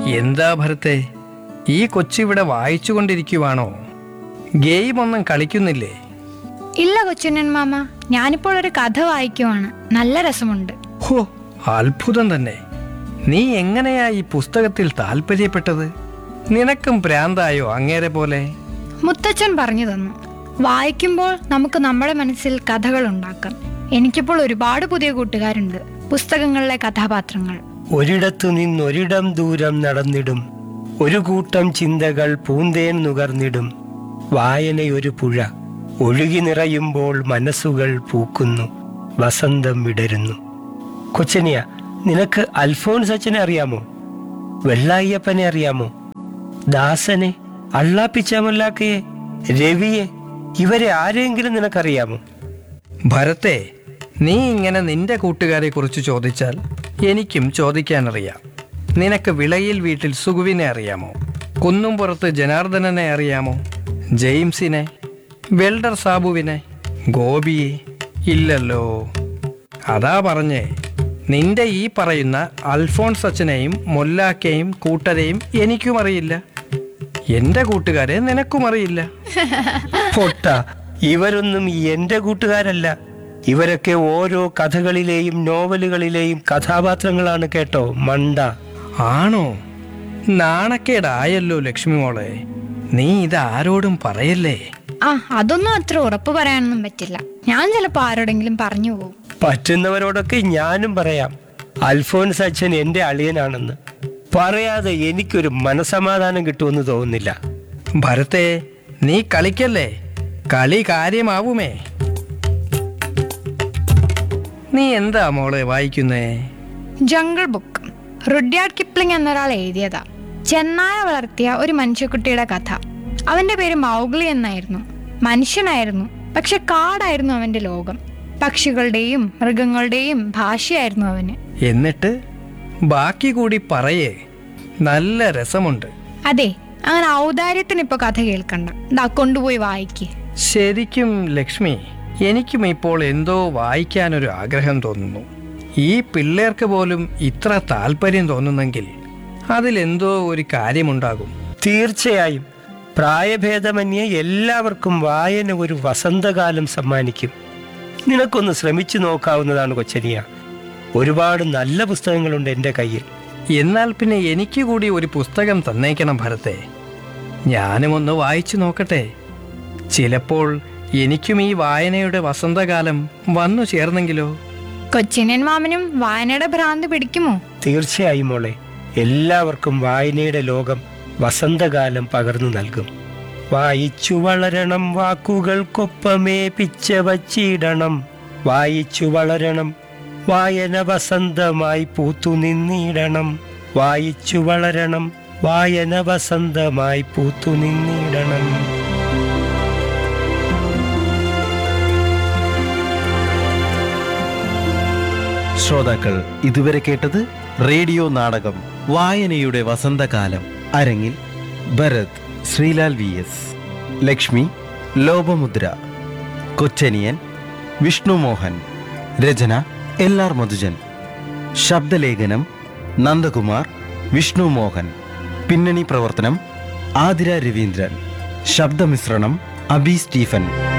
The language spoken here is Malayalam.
എന്താ ഭരത്തെ ഈ കൊച്ചിവിടെ വായിച്ചുകൊണ്ടിരിക്കുവാണോ ഗെയിം ഒന്നും കളിക്കുന്നില്ലേ ഇല്ല കൊച്ചുണ്ണൻ മാമ ഞാനിപ്പോൾ ഒരു കഥ വായിക്കുവാണ് നല്ല രസമുണ്ട് ഹോ അത്ഭുതം തന്നെ നീ എങ്ങനെയാ ഈ പുസ്തകത്തിൽ താല്പര്യപ്പെട്ടത് നിനക്കും ഭ്രാന്തായോ അങ്ങേരെ പോലെ മുത്തച്ഛൻ പറഞ്ഞു തന്നു വായിക്കുമ്പോൾ നമുക്ക് നമ്മുടെ മനസ്സിൽ കഥകൾ ഉണ്ടാക്കാം എനിക്കിപ്പോൾ ഒരുപാട് പുതിയ കൂട്ടുകാരുണ്ട് പുസ്തകങ്ങളിലെ കഥാപാത്രങ്ങൾ ഒരിടത്തു നിന്നൊരിടം ദൂരം നടന്നിടും ഒരു കൂട്ടം ചിന്തകൾ പൂന്തേൻ നുകർന്നിടും വായനയൊരു പുഴ ഒഴുകി നിറയുമ്പോൾ മനസ്സുകൾ പൂക്കുന്നു വസന്തം വിടരുന്നു കൊച്ചനിയ നിനക്ക് അൽഫോൺസ് അച്ഛനെ അറിയാമോ വെള്ളായ്യപ്പനെ അറിയാമോ ദാസനെ അള്ളാപ്പിച്ചാമല്ലാക്കയെ രവിയെ ഇവരെ ആരെങ്കിലും നിനക്കറിയാമോ ഭരത്തെ നീ ഇങ്ങനെ നിന്റെ കൂട്ടുകാരെ കുറിച്ച് ചോദിച്ചാൽ എനിക്കും ചോദിക്കാനറിയാം നിനക്ക് വിളയിൽ വീട്ടിൽ സുഗുവിനെ അറിയാമോ കുന്നുംപുറത്ത് ജനാർദ്ദനനെ അറിയാമോ ജെയിംസിനെ വെൽഡർ സാബുവിനെ ഗോപിയെ ഇല്ലല്ലോ അതാ പറഞ്ഞേ നിന്റെ ഈ പറയുന്ന അൽഫോൺസ് അച്ഛനെയും മൊല്ലാക്കയും കൂട്ടരെയും എനിക്കും അറിയില്ല എന്റെ കൂട്ടുകാരെ നിനക്കും അറിയില്ല പൊട്ട ഇവരൊന്നും എന്റെ കൂട്ടുകാരല്ല ഇവരൊക്കെ ഓരോ കഥകളിലെയും നോവലുകളിലെയും കഥാപാത്രങ്ങളാണ് കേട്ടോ മണ്ട ആണോ നാണക്കേടായല്ലോ ലക്ഷ്മി മോളെ നീ ഇത് ആരോടും പറയല്ലേ ആ അതൊന്നും അത്ര ഉറപ്പ് പറയാനൊന്നും പറ്റില്ല ഞാൻ ചിലപ്പോൾ ആരോടെങ്കിലും പറഞ്ഞു പോകും പറ്റുന്നവരോടൊക്കെ ഞാനും പറയാം അൽഫോൻസ് അച്ഛൻ എന്റെ അളിയനാണെന്ന് പറയാതെ എനിക്കൊരു മനസമാധാനം കിട്ടുമെന്ന് തോന്നുന്നില്ല ഭരത്തെ നീ കളിക്കല്ലേ കളി കാര്യമാവുമേ നീ എന്താ മോളെ വായിക്കുന്നേ ജംഗിൾ ബുക്ക് റുഡ്യാർഡ് കിപ്ലിംഗ് എന്നൊരാൾ എഴുതിയതാ ചെന്നായ വളർത്തിയ ഒരു മനുഷ്യക്കുട്ടിയുടെ കഥ അവന്റെ പേര് മൗഗ്ലി എന്നായിരുന്നു മനുഷ്യനായിരുന്നു പക്ഷെ കാടായിരുന്നു അവന്റെ ലോകം പക്ഷികളുടെയും മൃഗങ്ങളുടെയും ഭാഷയായിരുന്നു അവന് എന്നിട്ട് ബാക്കി കൂടി പറയേ നല്ല രസമുണ്ട് അതെ അങ്ങനെ ഔദാര്യത്തിന് ഇപ്പൊ കഥ കേൾക്കണ്ട ദാ കൊണ്ടുപോയി വായിക്ക് ശരിക്കും ലക്ഷ്മി എനിക്കും ഇപ്പോൾ എന്തോ വായിക്കാനൊരു ആഗ്രഹം തോന്നുന്നു ഈ പിള്ളേർക്ക് പോലും ഇത്ര താല്പര്യം തോന്നുന്നെങ്കിൽ അതിലെന്തോ ഒരു കാര്യമുണ്ടാകും തീർച്ചയായും പ്രായഭേദമന്യേ എല്ലാവർക്കും വായന ഒരു വസന്തകാലം സമ്മാനിക്കും നിനക്കൊന്ന് ശ്രമിച്ചു നോക്കാവുന്നതാണ് കൊച്ചനിയ ഒരുപാട് നല്ല പുസ്തകങ്ങളുണ്ട് എൻ്റെ കയ്യിൽ എന്നാൽ പിന്നെ എനിക്ക് കൂടി ഒരു പുസ്തകം തന്നേക്കണം ഭരത്തെ ഞാനും ഒന്ന് വായിച്ചു നോക്കട്ടെ ചിലപ്പോൾ എനിക്കും ഈ വായനയുടെ വസന്തകാലം വന്നു ചേർന്നെങ്കിലോ കൊച്ചിനൻ മാമനും വായനയുടെ ഭ്രാന്ത് പിടിക്കുമോ തീർച്ചയായും മോളെ എല്ലാവർക്കും വായനയുടെ ലോകം വസന്തകാലം പകർന്നു നൽകും വായിച്ചു വളരണം വാക്കുകൾക്കൊപ്പമേ പിച്ച വച്ചിടണം വായിച്ചു വളരണം വായന വസന്തമായി പൂത്തു നിന്നിടണം വായിച്ചു വളരണം വായന വസന്തമായി പൂത്തു നിന്നിടണം ശ്രോതാക്കൾ ഇതുവരെ കേട്ടത് റേഡിയോ നാടകം വായനയുടെ വസന്തകാലം അരങ്ങിൽ ഭരത് ശ്രീലാൽ വി എസ് ലക്ഷ്മി ലോപമുദ്ര കൊച്ചനിയൻ വിഷ്ണു മോഹൻ രചന എൽ ആർ മധുജൻ ശബ്ദലേഖനം നന്ദകുമാർ വിഷ്ണു മോഹൻ പിന്നണി പ്രവർത്തനം ആതിര രവീന്ദ്രൻ ശബ്ദമിശ്രണം അബി സ്റ്റീഫൻ